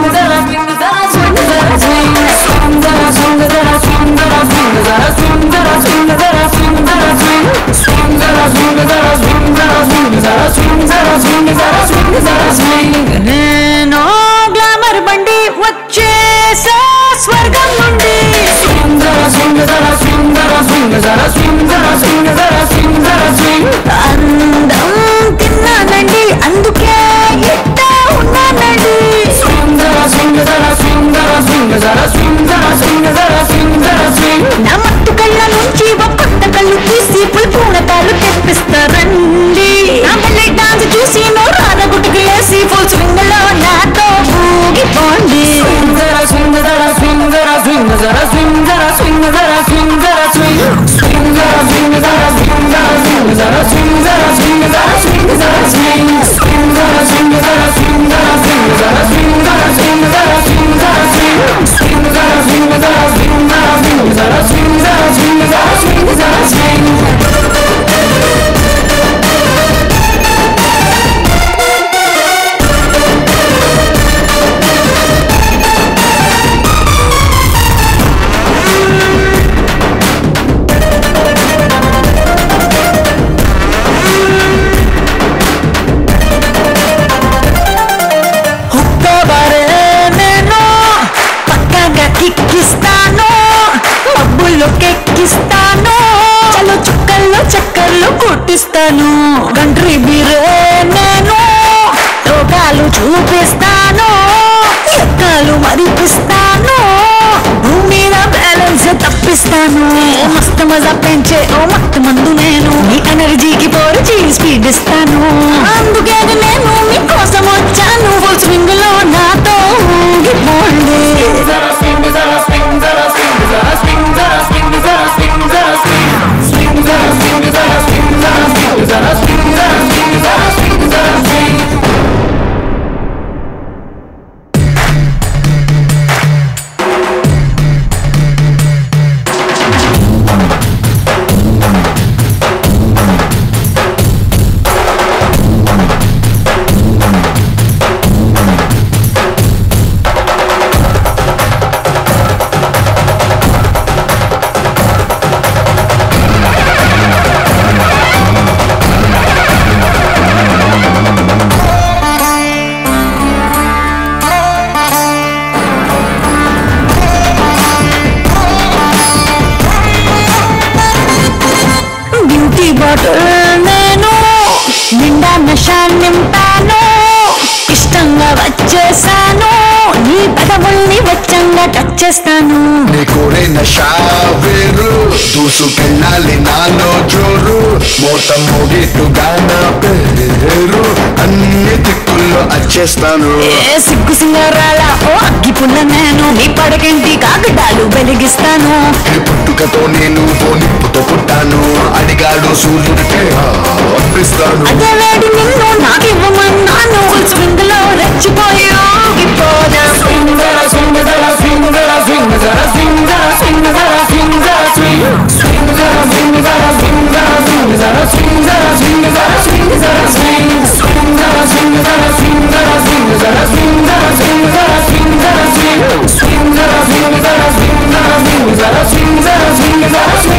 zara swing zara swing zara swing swing zara swing zara swing zara swing zara swing zara swing zara swing zara swing swing zara swing zara swing zara swing zara swing zara swing zara swing zara swing నేను glamour బండి వచ్చేసా స్వర్గం నుండి swing జరా swing జరా swing జరా swing జరా swing జరా స్వింగ్ జరా స్వింగ్ జరా స్వింగ్ అందం తిన్నానండి అందుకే ఎట్ట ఉన్నానండి స్వింగ్ జరా స్వింగ్ జరా స్వింగ్ జరా స్వింగ్ జరా స్వింగ్ జరా స్వింగ్ జరా స్వింగ్ జరా స్వింగ్ నా మత్తు కళ్ళ నుంచి ఒక కొత్త కళ్ళు తీసి పుల్పూనకాలు తెప్పిస్తారండి నా పెళ్ళి డాన్స్ చూసి నోరాన గుట్టుకు వేసి ఫుల్ స్వింగ్ లో నాతో ఊగిపోండి స్వింగ్ జరా స్వింగ్ జరా స్వింగ్ జరా స్వింగ్ జరా స్వింగ్ జరా స్వింగ్ జరా స్వింగ్ జరా స్వింగ్ స్వింగ్ జరా స్వింగ్ జరా స్వింగ్ జరా స్వింగ్ జరా స్వింగ్ జరా స్వింగ్ జరా స్వింగ్ జరా స్వింగ్ స్వింగ్ జరా స్వింగ్ జరా స్వింగ్ జరా స్వింగ్ జరా స్వింగ్ జరా స్వింగ్ జరా స్వింగ్ జరా స్వింగ్ స్వింగ్ జరా స్వింగ్ జరా స్వింగ్ జరా స్వింగ్ జరా స్వింగ్ జరా స్వింగ్ జరా స్వింగ్ జరా స్వింగ్ ఒక్కబరే నేను పక్కగా కిక్కిస్తాను మబ్బుల్లో కెక్కిస్తాను చలో చుక్కల్లో చక్కర్లు కొట్టిస్తాను కంట్రీ బీరే నేను లోకాలు చూపిస్తాను ఎక్కాలు మరిపిస్తాను భూమి మీద బ్యాలెన్స్ తప్పిస్తాను మస్తు మజా పెంచే ఓ మత్తు మందు నేను మీ ఎనర్జీకి పోరిచి స్పీడ్ ఇస్తాను అందుకే నేను మీకోసం వచ్చాను ఫుల్ స్వింగ్ లో నాతో ఊగిపోండి బ్యూటీ బాటిల్ నేను నిండా నష నింపాను ఇష్టంగా వచ్చేసాను నీ పెదవుల్ని వెచ్చంగా టచ్ చేస్తాను నీ కోరిన షావేరు దూసుకెళ్ళాలి నాలో జోరు మోత మోగిట్టుగా నా పేరు అన్ని దిక్కుల్లో వచ్చేస్తాను ఏ సిగ్గు సింగారాల ఓ అగ్గి పుల్ల నేను నీ పడకంటి కాగడాలు వెలిగిస్తాను ఈ పుట్టుకతో నేను ఓ నిప్పుతో పుట్టాను అడిగాడు సూర్యుడికే అర్పిస్తాను అదే వేడి నిన్ను నాకివ్వమన్నాను ఫుల్ స్వింగ్ లో రెచ్చిపోయి ఊగిపోదా స్వింగ్ జరా స్వింగ్ జరా స్వింగ్ జరా స్వింగ్ జరా స్వింగ్ జరా స్వింగ్ జరా స్వింగ్ జరా స్వింగ్ స్వింగ్ జరా స్వింగ్ జరా స్వింగ్ జరా స్వింగ్ జరా స్వింగ్ జరా స్వింగ్ జరా స్వింగ్ జరా స్వింగ్ స్వింగ్ జరా స్వింగ్ జరా స్వింగ్ జరా స్వింగ్ జరా స్వింగ్ జరా స్వింగ్ జరా స్వింగ్ జరా స్వింగ్ స్వింగ్ జరా స్వింగ్ జరా స్వింగ్ జరా స్వింగ్ జరా స్వింగ్ జరా స్వింగ్ జరా స్వింగ్